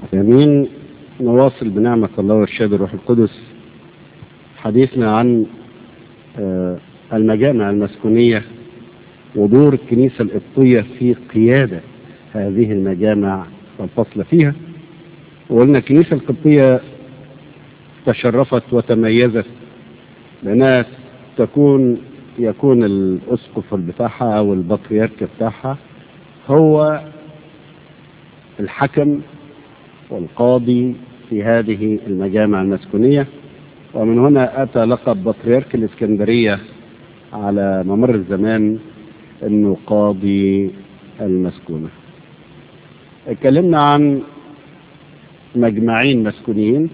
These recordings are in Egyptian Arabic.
يمين نواصل بنعمة الله والشهد الروح القدس حديثنا عن آه، المجامع المسكونية ودور الكنيسة القبطية في قيادة هذه المجامع والفصل فيها وقلنا الكنيسة القبطية تشرفت وتميزت بأنها تكون يكون الأسقف بتاعها أو البطريرك بتاعها هو الحكم والقاضي في هذه المجامع المسكونية ومن هنا أتى لقب بطريرك الإسكندرية على ممر الزمان أنه قاضي المسكونة اتكلمنا عن مجمعين مسكونيين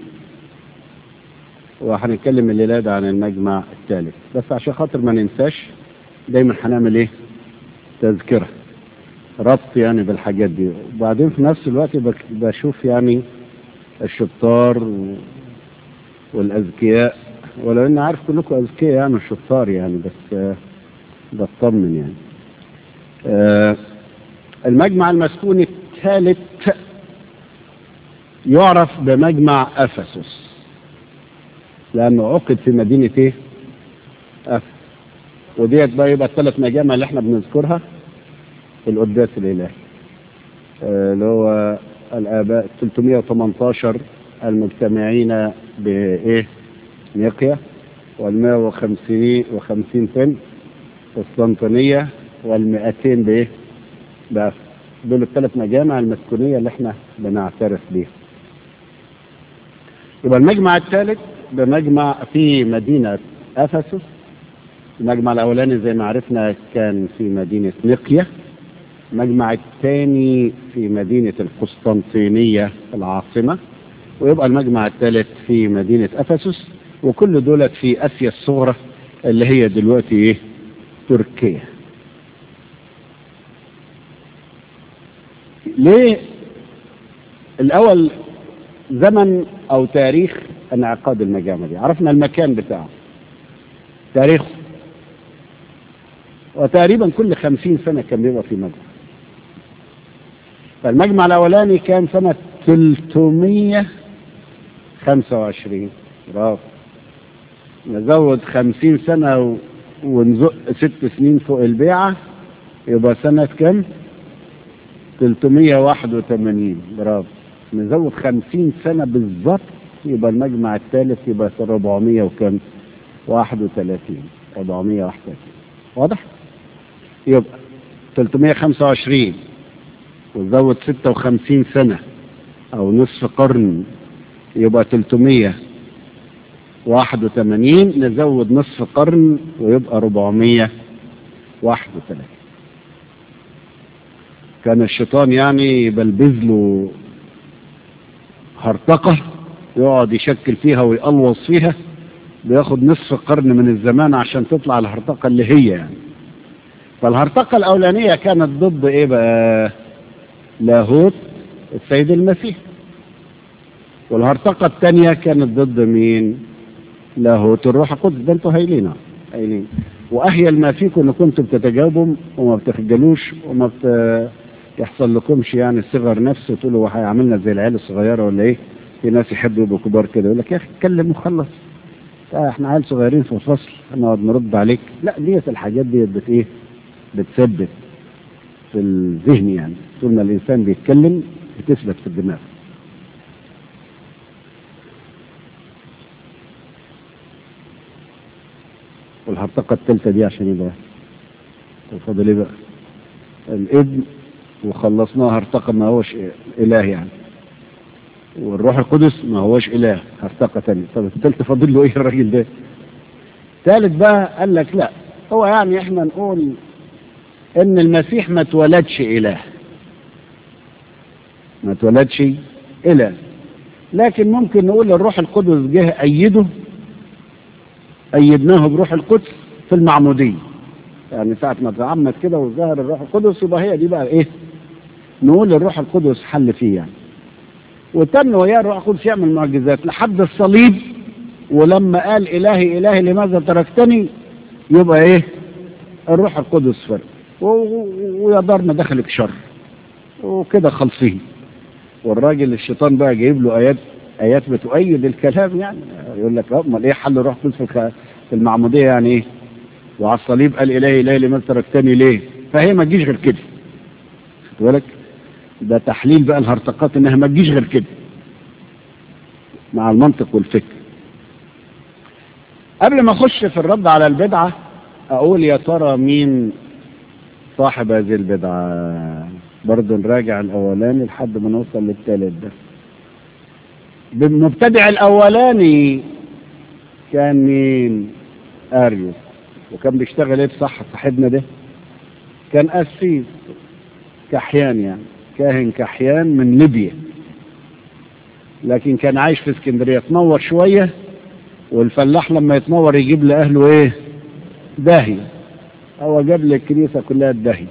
وهنتكلم الليلة ده عن المجمع الثالث بس عشان خاطر ما ننساش دايما هنعمل ايه تذكرة ربط يعني بالحاجات دي وبعدين في نفس الوقت بك- بشوف يعني الشطار و- والأذكياء ولو اني عارف كلكم أذكياء يعني شطار يعني بس آه، بطمن يعني آه، المجمع المسكوني الثالث يعرف بمجمع أفسس لأنه عقد في مدينة إيه؟ أفسس وديت بقى يبقى الثلاث مجامع اللي احنا بنذكرها القداس الإلهي آه، اللي هو الآباء 318 المجتمعين بإيه؟ نيقيا وال 150 وخمسين طن قسطنطينية والمئتين بإيه؟ بأفسس دول الثلاث مجامع المسكونية اللي احنا بنعترف بيها يبقى المجمع الثالث بمجمع في مدينة أفسس المجمع الأولاني زي ما عرفنا كان في مدينة نقية المجمع الثاني في مدينة القسطنطينية العاصمة ويبقى المجمع الثالث في مدينة أفسس وكل دولت في آسيا الصغرى اللي هي دلوقتي إيه تركيا ليه الأول زمن أو تاريخ انعقاد المجامع دي عرفنا المكان بتاعه تاريخه وتقريبا كل خمسين سنة كان بيبقى في مجمع فالمجمع الأولاني كان سنة 325 برافو نزود خمسين سنة و- ونزق ست سنين فوق البيعة يبقى سنة كم؟ 381 برافو نزود 50 سنة بالظبط يبقى المجمع الثالث يبقى 400 وكم 31 431 واضح يبقى 325 وزود 56 سنة او نصف قرن يبقى 381 نزود نصف قرن ويبقى 431 كان الشيطان يعني يبلبز له هرطقة يقعد يشكل فيها ويقلوص فيها بياخد نصف قرن من الزمان عشان تطلع الهرطقة اللي هي يعني فالهرطقة الأولانية كانت ضد إيه بقى لاهوت السيد المسيح والهرطقة الثانية كانت ضد مين لاهوت الروح القدس ده انتوا هايلين أهو، هايلين وأهيل ما فيكم إن كنتم بتتجاوبوا وما بتخجلوش وما بت... يحصل لكمش يعني صغر نفس وتقولوا هو هيعملنا زي العيال الصغيرة ولا إيه في ناس يحبوا يبقوا كبار كده يقول لك يا أخي اتكلم وخلص آه، احنا عيال صغيرين في الفصل هنقعد نرد عليك لا ديت الحاجات ديت بت ايه بتثبت في الذهن يعني طول ما الانسان بيتكلم بتثبت في الدماغ والهرطقة الثالثة دي عشان يبقى فاضل ايه بقى الابن وخلصناها هرطقة ما هوش اله يعني والروح القدس ما هوش اله هرطقة تانية طب الثالث فاضل له ايه الراجل ده ثالث بقى قال لك لا هو يعني احنا نقول ان المسيح ما اتولدش اله ما اتولدش اله لكن ممكن نقول الروح القدس جه ايده ايدناه بروح القدس في المعموديه يعني ساعة ما تعمد كده وظهر الروح القدس يبقى هي دي بقى ايه نقول الروح القدس حل فيه يعني وتم وياه الروح القدس يعمل معجزات لحد الصليب ولما قال إلهي إلهي لماذا تركتني يبقى إيه الروح القدس فرق و- و- ويا دار ما دخلك شر وكده خلصيه والراجل الشيطان بقى جايب له ايات ايات بتؤيد الكلام يعني يقول لك امال ايه حل الروح القدس في المعموديه يعني ايه وعلى الصليب قال الهي الهي لماذا تركتني ليه فهي ما تجيش غير كده خد بالك ده تحليل بقى الهرطقات انها ما تجيش غير كده مع المنطق والفكر قبل ما اخش في الرد على البدعه اقول يا ترى مين صاحب هذه البدعه برضه نراجع الاولاني لحد ما نوصل للثالث ده بالمبتدع الاولاني كان مين اريوس وكان بيشتغل ايه بصح صاحبنا ده كان قسيس كحيان يعني كاهن كحيان من ليبيا لكن كان عايش في اسكندريه تنور شويه والفلاح لما يتنور يجيب لاهله ايه داهيه هو جاب لي الكنيسه كلها الداهيه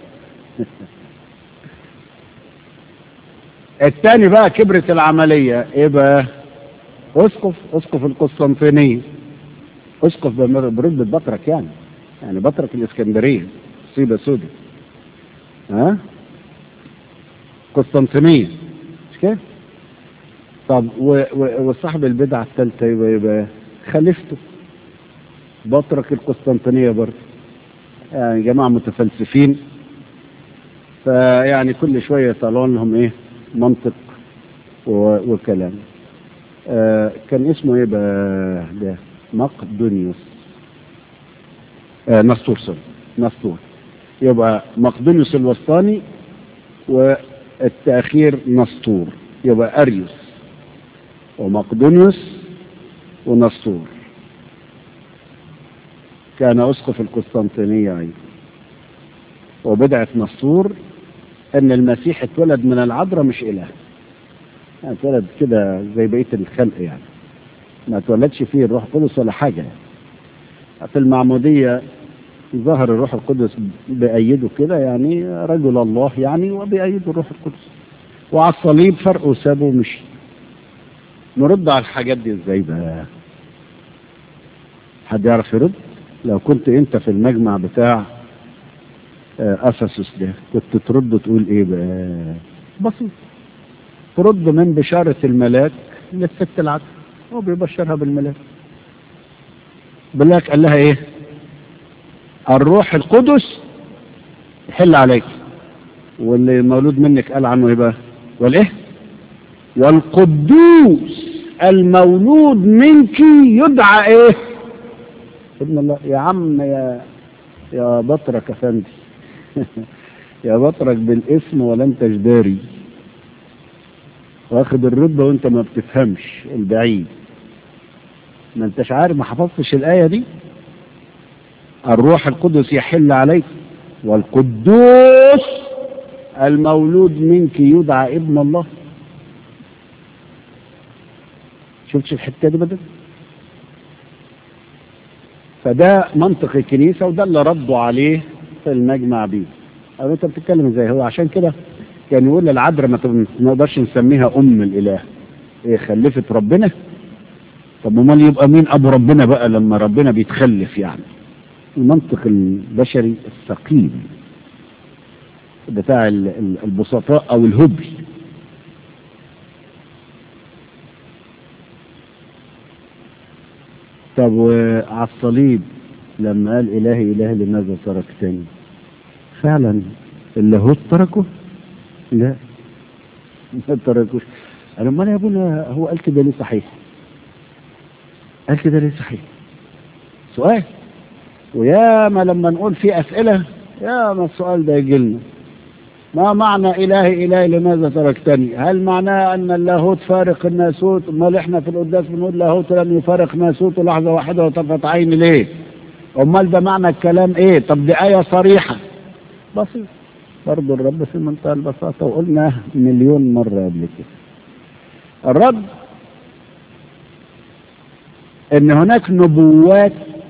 الثاني بقى كبرت العمليه ايه بقى اسقف اسقف القسطنطينيه اسقف برتبه بطرك يعني يعني بطرك الاسكندريه مصيبه سودة ها قسطنطينيه مش كده طب و... و... وصاحب البدعه الثالثه يبقى يبقى خليفته بطرك القسطنطينيه برضه يعني جماعه متفلسفين فيعني كل شويه يطلعون لهم ايه منطق و... وكلام آه كان اسمه ايه بقى ده مقدونيوس آه نسطور سوري نسطور يبقى مقدونيوس الوسطاني والتأخير نسطور يبقى أريوس ومقدونيوس ونسطور كان أسقف القسطنطينية أيضا وبدعة نسطور أن المسيح اتولد من العذراء مش إله يعني اتولد كده زي بقية الخلق يعني ما اتولدش فيه الروح القدس ولا حاجة يعني. في المعمودية ظهر الروح القدس بأيده كده يعني رجل الله يعني وبأيده الروح القدس وعلى الصليب فرقه سابه ومشي نرد على الحاجات دي ازاي بقى حد يعرف يرد لو كنت انت في المجمع بتاع افسس ده كنت ترد تقول ايه بقى بسيط ترد من بشارة الملاك للست العدل هو بيبشرها بالملاك بالله قال لها ايه الروح القدس يحل عليك واللي مولود منك قال عنه ايه بقى والايه والقدوس المولود منك يدعى ايه ابن الله يا عم يا يا بطرك افندي يا بطرك بالاسم ولا انت جداري واخد الرتبه وانت ما بتفهمش البعيد ما انتش عارف ما حفظتش الايه دي الروح القدس يحل عليك والقدوس المولود منك يدعى ابن الله شفتش الحته دي بدل فده منطق الكنيسه وده اللي ردوا عليه في المجمع بيه قالوا انت بتتكلم ازاي هو عشان كده كان يقول العذراء ما نقدرش نسميها ام الاله ايه خلفت ربنا طب امال يبقى مين ابو ربنا بقى لما ربنا بيتخلف يعني المنطق البشري الثقيل بتاع البسطاء او الهبل طب وعلى الصليب لما قال الهي الهي لماذا تركتني فعلا اللاهوت تركه لا ما تركوش انا امال يا ابونا هو قال كده ليه صحيح قال كده ليه صحيح سؤال ويا ما لما نقول في اسئله يا ما السؤال ده يجي لنا ما معنى الهي الهي لماذا تركتني هل معناه ان اللاهوت فارق الناسوت امال احنا في القداس بنقول لاهوت لم يفارق ناسوته لحظه واحده وطفت عين ليه امال ده معنى الكلام ايه طب دي ايه صريحه بسيط برضه الرب في منتهى البساطه وقلنا مليون مره قبل كده الرد ان هناك نبوات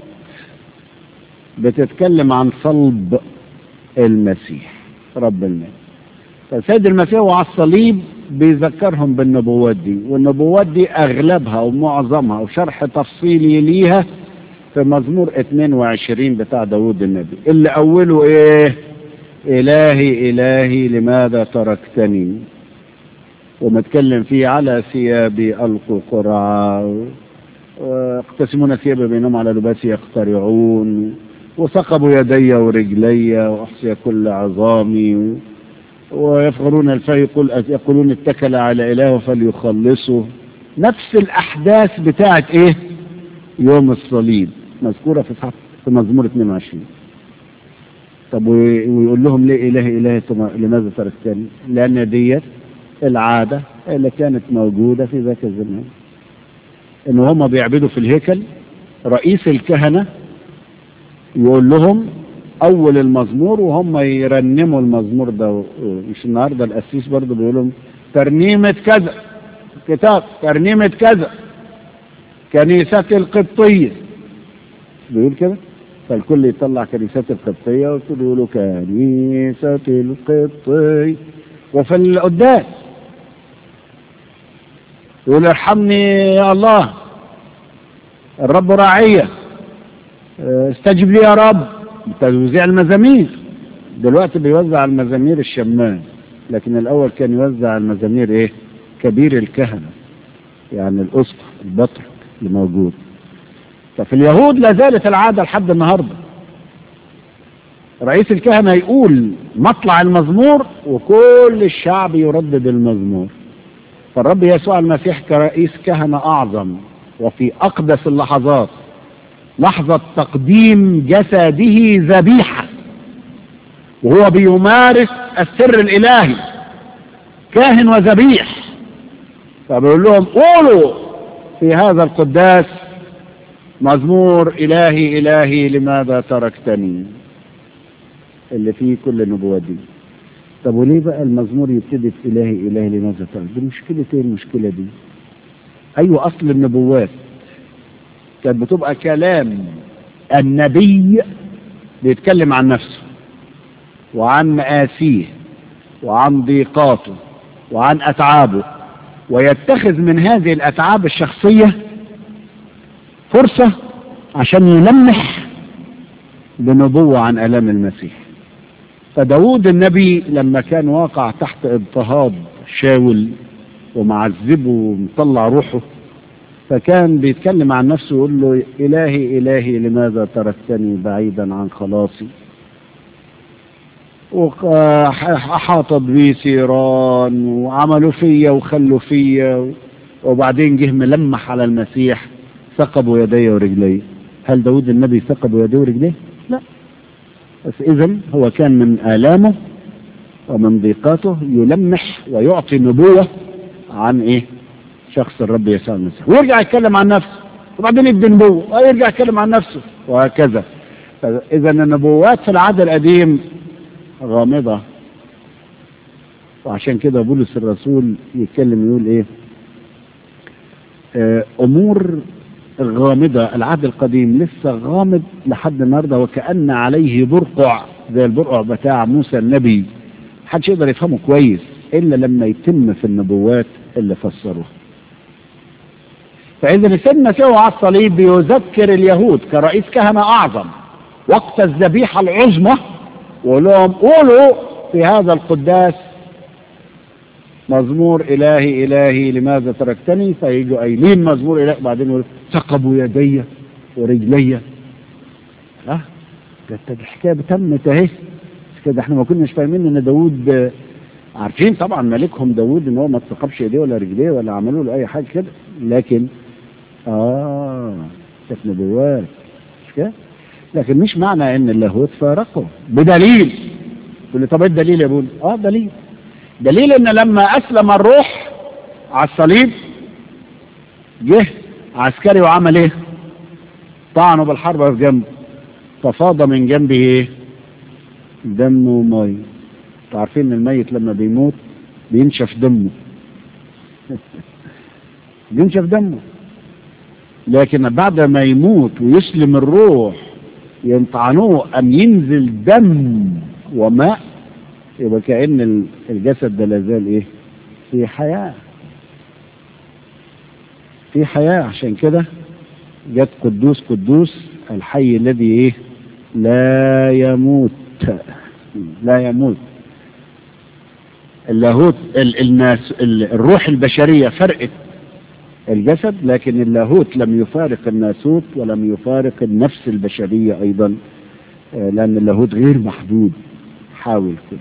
بتتكلم عن صلب المسيح رب المجد فسيد المسيح وعلى الصليب بيذكرهم بالنبوات دي والنبوات دي اغلبها ومعظمها وشرح تفصيلي ليها في مزمور 22 بتاع داود النبي اللي اوله ايه الهي الهي لماذا تركتني ومتكلم فيه على ثيابي ألقوا قرعا ويقتسمون ثيابي بينهم على لباس يخترعون وثقبوا يدي ورجلي وأحصي كل عظامي ويفغرون الفي يقول يقولون اتكل على إله فليخلصه نفس الأحداث بتاعت إيه يوم الصليب مذكورة في صحف في مزمور 22 طب ويقول لهم ليه إله إله لماذا تركتني لأن ديت العادة اللي كانت موجودة في ذاك الزمان إن هم بيعبدوا في الهيكل رئيس الكهنة يقول لهم أول المزمور وهم يرنموا المزمور ده مش النهاردة القسيس برضه بيقول لهم ترنيمة كذا كتاب ترنيمة كذا كنيسة القبطية بيقول كده فالكل يطلع كنيسات القبطية ويقولوا كنيسة القبطية وفي القداس يقول ارحمني يا الله الرب راعية استجب لي يا رب توزيع المزامير دلوقتي بيوزع المزامير الشمال لكن الأول كان يوزع المزامير إيه كبير الكهنة يعني الأسقف البطرك اللي موجود ففي اليهود لا زالت العادة لحد النهاردة رئيس الكهنة يقول مطلع المزمور وكل الشعب يردد المزمور فالرب يسوع المسيح كرئيس كهنة أعظم وفي أقدس اللحظات لحظة تقديم جسده ذبيحة وهو بيمارس السر الإلهي كاهن وذبيح فبيقول لهم قولوا في هذا القداس مزمور إلهي إلهي لماذا تركتني اللي فيه كل النبوات دي طب وليه بقى المزمور يبتدي في إلهي إلهي لماذا تركتني دي مشكلة ايه المشكلة دي أيوة أصل النبوات كانت بتبقى كلام النبي بيتكلم عن نفسه وعن مآسيه وعن ضيقاته وعن أتعابه ويتخذ من هذه الأتعاب الشخصية فرصة عشان يلمح بنبوة عن ألام المسيح فداود النبي لما كان واقع تحت اضطهاد شاول ومعذبه ومطلع روحه فكان بيتكلم عن نفسه ويقول له إلهي إلهي لماذا تركتني بعيدا عن خلاصي وأحاطت بي سيران وعملوا فيا وخلوا فيا وبعدين جه ملمح على المسيح ثقبوا يدي ورجلي هل داود النبي ثقب يديه ورجليه؟ لا بس إذا هو كان من آلامه ومن ضيقاته يلمح ويعطي نبوة عن إيه؟ شخص الرب يسوع المسيح ويرجع يتكلم عن نفسه وبعدين يبدي نبوة ويرجع يتكلم عن نفسه وهكذا إذا النبوات في العهد القديم غامضة وعشان كده بولس الرسول يتكلم يقول ايه آه امور غامضة العهد القديم لسه غامض لحد النهاردة وكأن عليه برقع زي البرقع بتاع موسى النبي محدش يقدر يفهمه كويس الا لما يتم في النبوات اللي فسروها فإذا سيدنا سوى على الصليب بيذكر اليهود كرئيس كهنة أعظم وقت الذبيحة العظمى وقول لهم قولوا في هذا القداس مزمور إلهي إلهي لماذا تركتني فيجوا قايلين مزمور إلهي بعدين يقول ثقبوا يدي ورجلي ها ده الحكاية تمت اهي كده احنا ما كناش فاهمين ان داوود عارفين طبعا ملكهم داوود ان هو ما اتثقبش ايديه ولا رجليه ولا عملوا له اي حاجه كده لكن اه كانت نبوات مش كده لكن مش معنى ان اللاهوت فارقه بدليل تقول لي طب ايه الدليل يا بول اه دليل دليل ان لما اسلم الروح على الصليب جه عسكري وعمل ايه طعنه بالحربة في جنبه ففاض من جنبه ايه دم ومي عارفين ان الميت لما بيموت بينشف دمه بينشف دمه لكن بعد ما يموت ويسلم الروح ينطعنوه أن ينزل دم وماء يبقى كأن الجسد ده لازال إيه في حياة في حياة عشان كده جت قدوس قدوس الحي الذي إيه لا يموت لا يموت اللاهوت ال- الناس ال- الروح البشرية فرقت الجسد لكن اللاهوت لم يفارق الناسوت ولم يفارق النفس البشرية أيضا آه، لأن اللاهوت غير محدود حاول كده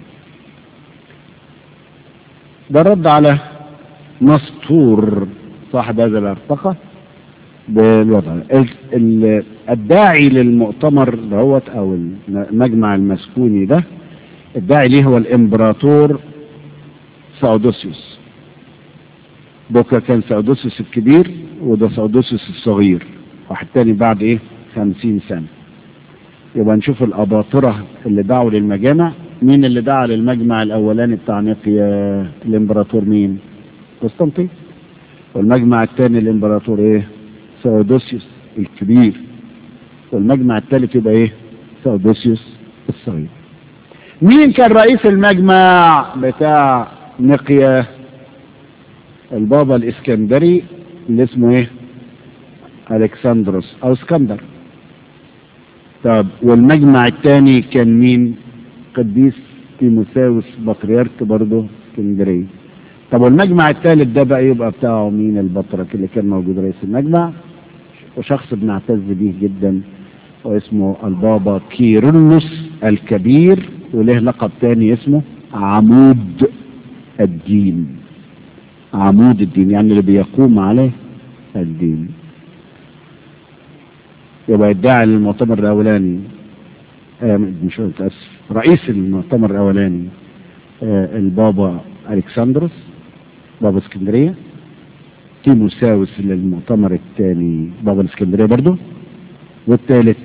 ده رد على مسطور صاحب هذا الارتقى بالوضع ال- ال- الداعي للمؤتمر دهوت او المجمع المسكوني ده الداعي ليه هو الامبراطور ساودوسيوس بكرة كان ساودوسيوس الكبير وده ساودوسيوس الصغير واحد تاني بعد ايه خمسين سنة يبقى نشوف الأباطرة اللي دعوا للمجامع مين اللي دعا للمجمع الأولاني بتاع نيقيا الإمبراطور مين قسطنطين والمجمع الثاني الإمبراطور إيه ساودوسيوس الكبير والمجمع الثالث يبقى إيه ساودوسيوس الصغير مين كان رئيس المجمع بتاع نيقيا البابا الإسكندري اللي اسمه إيه ألكسندروس أو اسكندر طب والمجمع الثاني كان مين قديس تيموساوس بطريرك برضه اسكندريه طب والمجمع الثالث ده بقى يبقى بتاعه مين البطرك اللي كان موجود رئيس المجمع وشخص بنعتز بيه جدا واسمه البابا كيرلس الكبير وله لقب تاني اسمه عمود الدين عمود الدين يعني اللي بيقوم عليه الدين يبقى يدعي للمؤتمر الاولاني آه مش متاسف رئيس المؤتمر الاولاني آه البابا الكسندروس بابا اسكندريه تيموساوس للمؤتمر الثاني بابا الاسكندريه برضه والثالث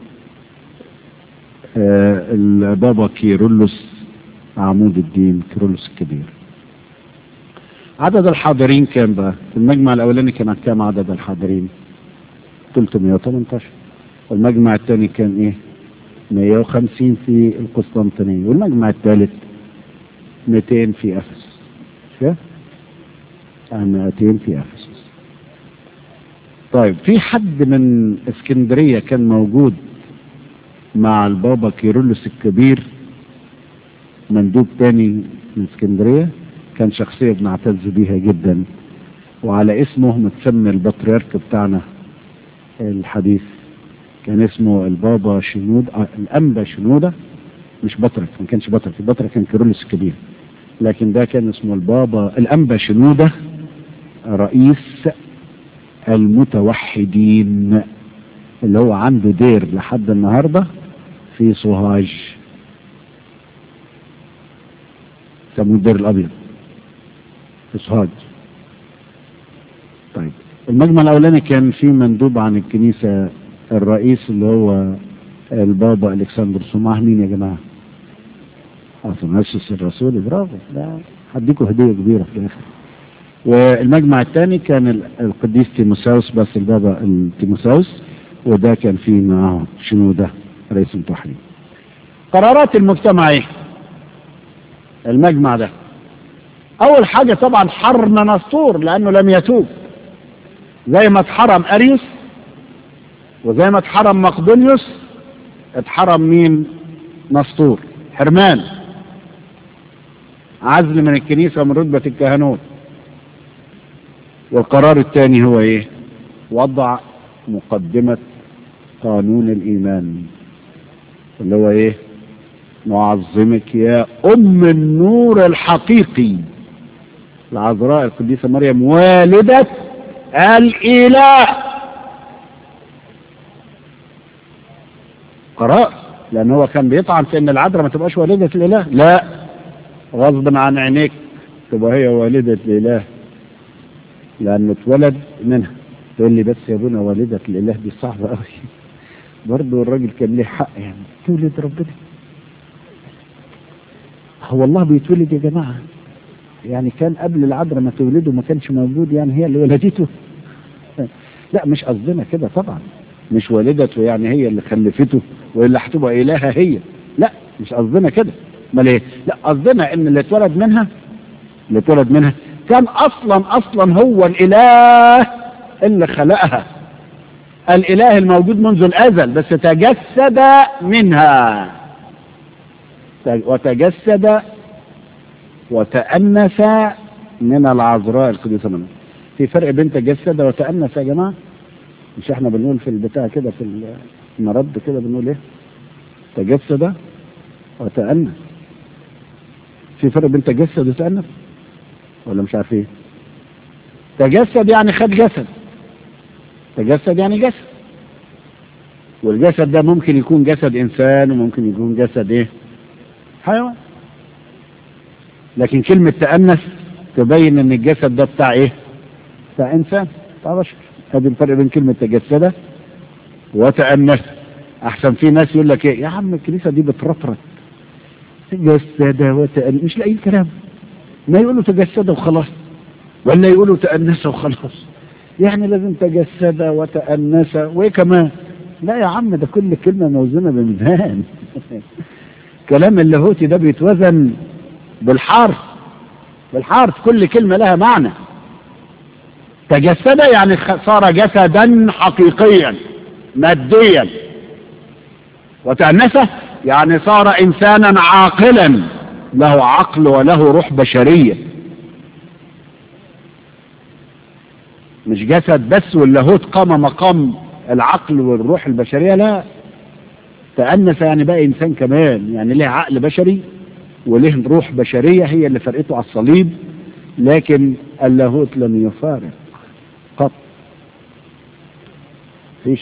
آه البابا كيرلس عمود الدين كيرلس الكبير عدد الحاضرين كام بقى؟ في المجمع الاولاني كان كام عدد الحاضرين؟ 318 والمجمع الثاني كان ايه 150 في القسطنطينية والمجمع الثالث 200 في افسس شايف يعني 200 في افسس طيب في حد من اسكندرية كان موجود مع البابا كيرلس الكبير مندوب تاني من اسكندرية كان شخصية بنعتز بيها جدا وعلى اسمه متسمي البطريرك بتاعنا الحديث كان اسمه البابا شنود آه، الانبا شنودة مش بطرك ما كانش بطرك البطرك كان كيرلس الكبير لكن ده كان اسمه البابا الانبا شنودة رئيس المتوحدين اللي هو عنده دير لحد النهارده في سوهاج سموه الدير الابيض في سوهاج طيب المجمع الاولاني كان في مندوب عن الكنيسه الرئيس اللي هو البابا الكسندر سماه مين يا جماعه؟ اثناسيوس الرسول برافو ده هديكوا هديه كبيره في الاخر والمجمع الثاني كان ال- القديس تيموساوس بس البابا التيموساوس وده كان فيه معاه شنو ده رئيس المتوحدين قرارات المجتمع ايه؟ المجمع ده اول حاجه طبعا حرم نسطور لانه لم يتوب زي ما اتحرم اريوس وزي ما اتحرم مقدونيوس اتحرم مين نسطور حرمان عزل من الكنيسة من رتبة الكهنوت والقرار الثاني هو ايه وضع مقدمة قانون الإيمان اللي هو ايه نعظمك يا أم النور الحقيقي العذراء القديسة مريم والدة الإله قرار لأن هو كان بيطعن في أن العذراء ما تبقاش والدة الإله لا غصبا عن عينيك تبقى هي والدة الإله لأنه اتولد منها تقول لي بس يا ابونا والدة الإله دي صعبة قوي برضه الراجل كان ليه حق يعني تولد ربنا هو الله بيتولد يا جماعة يعني كان قبل العذراء ما تولده ما كانش موجود يعني هي اللي ولدته لا مش قصدنا كده طبعا مش والدته يعني هي اللي خلفته واللي هتبقى إلهة هي لا مش قصدنا كده امال ايه لا قصدنا ان اللي اتولد منها اللي اتولد منها كان اصلا اصلا هو الاله اللي خلقها الاله الموجود منذ الازل بس تجسد منها وتجسد وتأنس من العذراء القديسة منه في فرق بين تجسد وتأنس يا جماعة مش احنا بنقول في البتاع كده في المرد كده بنقول ايه تجسد وتأنس في فرق بين تجسد وتأنس ولا مش عارفين تجسد يعني خد جسد تجسد يعني جسد والجسد ده ممكن يكون جسد انسان وممكن يكون جسد ايه حيوان لكن كلمة تأنس تبين ان الجسد ده بتاع ايه بتاع انسان بتاع بشر هذا الفرق بين كلمة تجسد وتأنس احسن في ناس يقول لك ايه يا عم الكنيسة دي بترطرط تجسد وتأنس مش لاقي الكلام ما يقولوا تجسد وخلاص ولا يقولوا تأنس وخلاص يعني لازم تجسد وتأنس وايه كمان لا يا عم ده كل كلمة موزونة بميزان كلام اللاهوتي ده بيتوزن بالحرف بالحرف كل كلمة لها معنى تجسد يعني صار جسدا حقيقيا ماديا وتأنس يعني صار إنسانا عاقلا له عقل وله روح بشرية مش جسد بس واللاهوت قام مقام العقل والروح البشرية لا تأنس يعني بقى إنسان كمان يعني له عقل بشري وله روح بشرية هي اللي فرقته على الصليب لكن اللاهوت لم يفارق قط فيش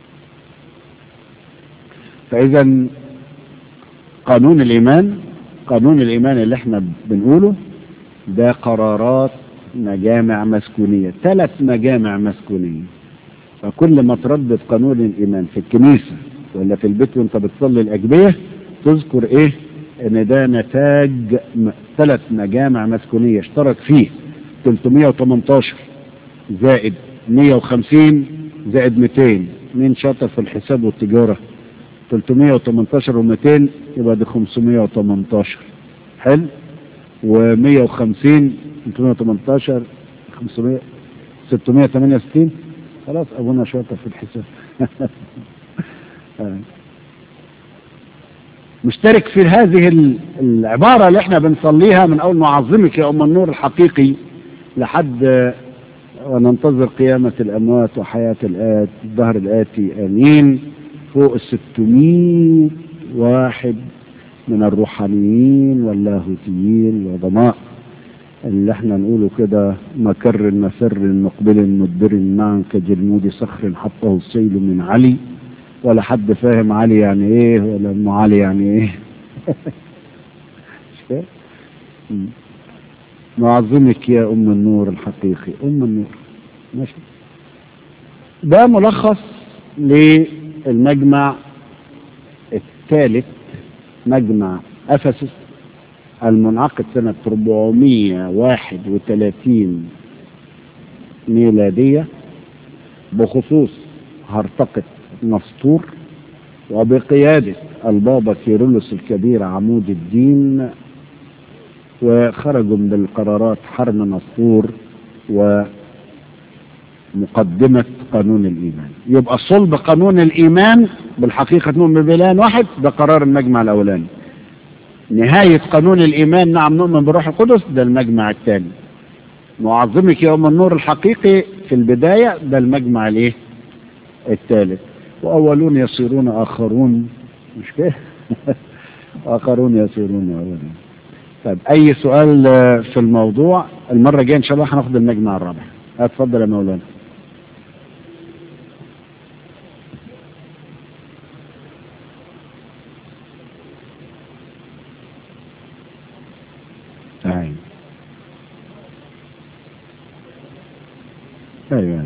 فإذا قانون الإيمان قانون الإيمان اللي احنا بنقوله ده قرارات مجامع مسكونية ثلاث مجامع مسكونية فكل ما تردد قانون الإيمان في الكنيسة ولا في البيت وانت بتصلي الأجبية تذكر ايه ان ده نتاج ثلاث مجامع مسكونية اشترك فيه 318 زائد 150 زائد 200 مين شاطر في الحساب والتجارة 318 و200 يبقى ده 518 حلو و150 318 500 668 خلاص ابونا شاطر في الحساب مشترك في هذه العبارة اللي احنا بنصليها من اول نعظمك يا ام النور الحقيقي لحد وننتظر قيامة الاموات وحياة الآت الظهر الآتي امين فوق الستمائة واحد من الروحانيين واللاهوتيين والعظماء اللي احنا نقوله كده مكر مسر مقبل مدبر معا كجلمود صخر حطه السيل من علي ولا حد فاهم علي يعني ايه ولا ام علي يعني ايه مش فاهم نعظمك يا ام النور الحقيقي ام النور ماشي ده ملخص للمجمع الثالث مجمع افسس المنعقد سنة 431 ميلادية بخصوص هرطقة نسطور وبقيادة البابا كيرلس الكبير عمود الدين وخرجوا بالقرارات حرم نسطور ومقدمة قانون الإيمان يبقى صلب قانون الإيمان بالحقيقة نؤمن بإله واحد ده قرار المجمع الأولاني نهاية قانون الإيمان نعم نؤمن بالروح القدس ده المجمع الثاني نعظمك يوم النور الحقيقي في البداية ده المجمع الايه الثالث وأولون يصيرون آخرون مش كده آخرون يصيرون أولون طيب أي سؤال في الموضوع المرة الجاية إن شاء الله هناخد المجمع الرابع اتفضل يا مولانا أيوة أيوة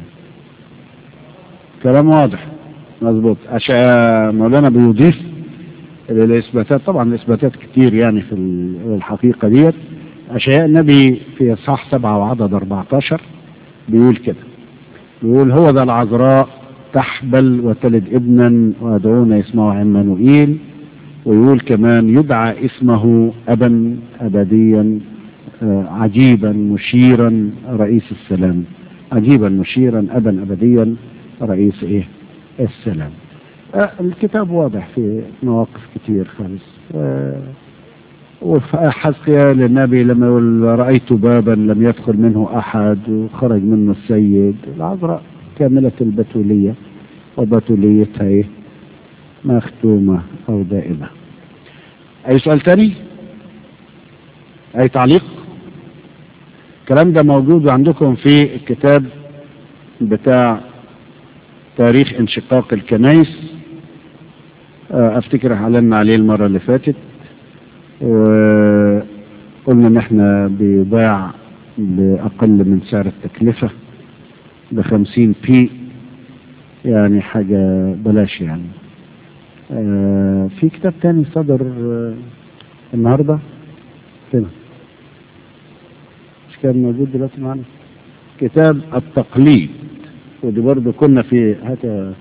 كلام واضح مظبوط عشان مولانا بيضيف الإثباتات طبعا الإثباتات كتير يعني في الحقيقة ديت أشياء النبي في إصحاح سبعة وعدد 14 بيقول كده بيقول هو ذا العذراء تحبل وتلد ابنا ويدعون اسمه عمانوئيل ويقول كمان يدعى اسمه أبا أبديا عجيبا مشيرا رئيس السلام عجيبا مشيرا أبا أبديا رئيس إيه السلام الكتاب واضح في مواقف كتير خالص وفي حزقيال النبي لما يقول رأيت بابا لم يدخل منه أحد وخرج منه السيد العذراء كاملة البتولية وبتوليتها إيه مختومة أو دائمة أي سؤال تاني أي تعليق الكلام ده موجود عندكم في الكتاب بتاع تاريخ انشقاق الكنائس افتكر اعلنا عليه المره اللي فاتت وقلنا ان احنا بيباع باقل من سعر التكلفه بخمسين بي يعني حاجه بلاش يعني في كتاب تاني صدر النهارده فين مش كان موجود دلوقتي معانا كتاب التقليد ودي برضه كنا في هات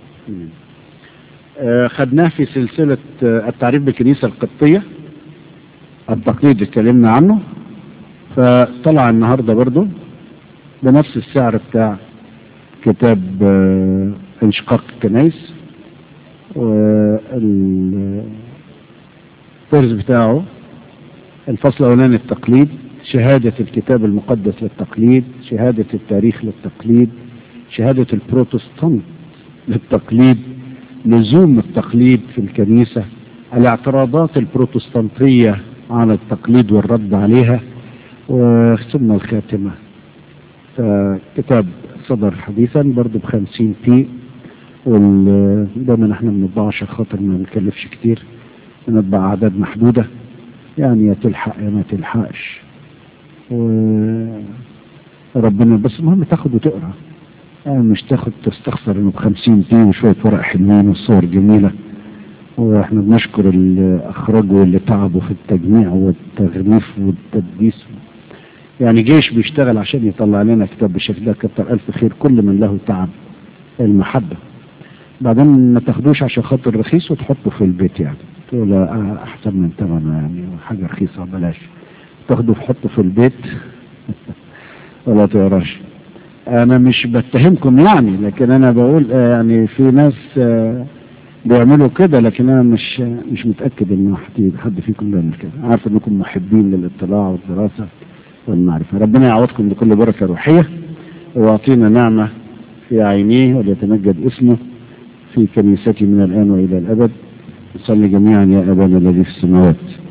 خدناه في سلسلة التعريف بالكنيسة القبطية التقليد اتكلمنا عنه فطلع النهاردة برضه بنفس السعر بتاع كتاب انشقاق الكنايس والفرز بتاعه الفصل الأولاني التقليد شهادة الكتاب المقدس للتقليد شهادة التاريخ للتقليد شهادة البروتستانت للتقليد لزوم التقليد في الكنيسة الاعتراضات البروتستانتية على التقليد والرد عليها ثم الخاتمة كتاب صدر حديثا برضه بخمسين بي ودايما احنا بنطبعه عشان خاطر ما نكلفش كتير نطبع أعداد محدودة يعني يا تلحق يا ما تلحقش وربنا بس المهم تاخد وتقرا يعني مش تاخد تستخسر انه بخمسين دي وشوية ورق حلوين والصور جميلة واحنا بنشكر اللي اخرجوا واللي تعبوا في التجميع والتغليف والتدبيس يعني جيش بيشتغل عشان يطلع لنا كتاب بالشكل ده كتر الف خير كل من له تعب المحبة بعدين ما تاخدوش عشان خاطر رخيص وتحطه في البيت يعني تقول احسن من ثمنه يعني حاجة رخيصة بلاش تاخده تحطه في البيت ولا تقراش انا مش بتهمكم يعني لكن انا بقول يعني في ناس بيعملوا كده لكن انا مش مش متاكد ان حد حد فيكم بيعمل كده عارف انكم محبين للاطلاع والدراسه والمعرفه ربنا يعوضكم بكل بركه روحيه ويعطينا نعمه في عينيه وليتمجد اسمه في كنيسته من الان والى الابد نصلي جميعا يا ابانا الذي في السماوات